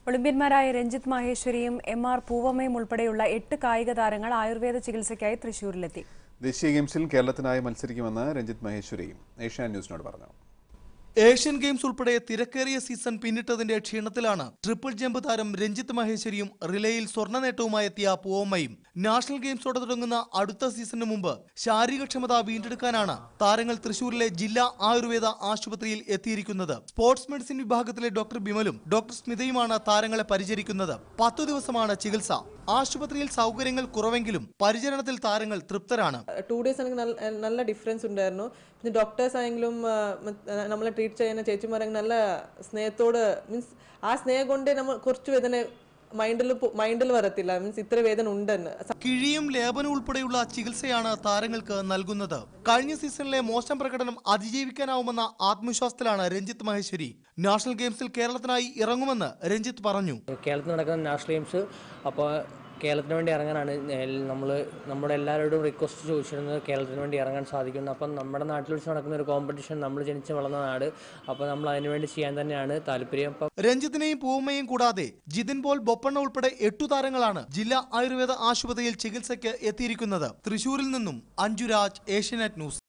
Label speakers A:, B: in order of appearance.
A: ഒളിമ്പ്യന്മാരായ രഞ്ജിത്ത് മഹേശ്വരിയും M R പൂവമ്മയും ഉൾപ്പെടെയുള്ള എട്ട് കായിക താരങ്ങൾ ആയുർവേദ ചികിത്സയ്ക്കായി തൃശൂരിലെത്തി
B: ദേശീയ ഗെയിംസിൽ കേരളത്തിനായി മത്സരിക്കുമെന്ന് രഞ്ജിത്ത് മഹേശ്വരിയും ഏഷ്യാൻ ന്യൂസിനോട് പറഞ്ഞു
C: ഏഷ്യൻ ഗെയിംസ് ഉൾപ്പെടെ തിരക്കേറിയ സീസൺ പിന്നിട്ടതിന്റെ ക്ഷീണത്തിലാണ് ട്രിപ്പിൾ ജമ്പ് താരം രഞ്ജിത്ത് മഹേശ്വരിയും റിലേയിൽ സ്വർണ്ണ നേട്ടവുമായി എത്തിയ പൂവമ്മയും നാഷണൽ ഗെയിംസോടെ തുടങ്ങുന്ന അടുത്ത സീസണിന് മുമ്പ് ശാരീരികക്ഷമത വീണ്ടെടുക്കാനാണ് താരങ്ങൾ തൃശൂരിലെ ജില്ലാ ആയുർവേദ ആശുപത്രിയിൽ എത്തിയിരിക്കുന്നത് സ്പോർട്സ് മെഡിസിൻ വിഭാഗത്തിലെ ഡോക്ടർ ബിമലും ഡോക്ടർ സ്മിതയുമാണ് താരങ്ങളെ പരിചരിക്കുന്നത് പത്തു ദിവസമാണ് ചികിത്സ ആശുപത്രിയിൽ സൗകര്യങ്ങൾ കുറവെങ്കിലും പരിചരണത്തിൽ താരങ്ങൾ തൃപ്തരാണ്
D: ടു ഡേയ്സ് എനിക്ക് നല്ല നല്ല ഡിഫറൻസ് ഉണ്ടായിരുന്നു പിന്നെ ഡോക്ടേഴ്സ് ആയെങ്കിലും ആ, മറ്റ് നമ്മളെ ട്രീറ്റ് ചെയ്യുന്ന ചേച്ചിമാരെങ്കിലും നല്ല സ്നേഹത്തോട് മീൻസ് ആ സ്നേഹം കൊണ്ട് നമ്മൾ കുറച്ച് വേദന മൈൻഡിൽ മൈൻഡിൽ വരത്തില്ല മീൻസ് ഇത്ര വേദന ഉണ്ടെന്ന്
C: കിഴിയും ലേപനം ഉൾപ്പെടെയുള്ള ചികിത്സയാണ് താരങ്ങൾക്ക് നൽകുന്നത് കഴിഞ്ഞ സീസണിലെ മോശം പ്രകടനം അതിജീവിക്കാനാവുമെന്ന ആത്മവിശ്വാസത്തിലാണ് രഞ്ജിത്ത് മഹേശ്വരി നാഷണൽ ഗെയിംസിൽ കേരളത്തിനായി ഇറങ്ങുമെന്ന് രഞ്ജിത്ത് പറഞ്ഞു
E: കേരളത്തിൽ നടക്കുന്ന നാഷണൽ ഗെയിംസ് അപ്പോൾ കേരളത്തിന് വേണ്ടി ഇറങ്ങാനാണ് നമ്മൾ നമ്മുടെ എല്ലാവരോടും റിക്വസ്റ്റ് ചോദിച്ചിരുന്നത് കേരളത്തിന് വേണ്ടി ഇറങ്ങാൻ സാധിക്കുന്നു അപ്പം നമ്മുടെ നാട്ടിൽ വെച്ച് നടക്കുന്ന ഒരു കോമ്പറ്റീഷൻ നമ്മൾ ജനിച്ച് വളർന്ന നാട് അപ്പോൾ നമ്മൾ അതിനുവേണ്ടി ചെയ്യാൻ തന്നെയാണ് താല്പര്യം അപ്പം
C: രഞ്ജിത്തിനെയും പൂവമ്മയും കൂടാതെ ജിതിൻ പോൾ ബൊപ്പണ്ണ ഉൾപ്പെടെ എട്ടു താരങ്ങളാണ് ജില്ലാ ആയുർവേദ ആശുപത്രിയിൽ ചികിത്സയ്ക്ക് എത്തിയിരിക്കുന്നത് തൃശൂരിൽ നിന്നും അഞ്ജുരാജ് ഏഷ്യനെറ്റ് ന്യൂസ്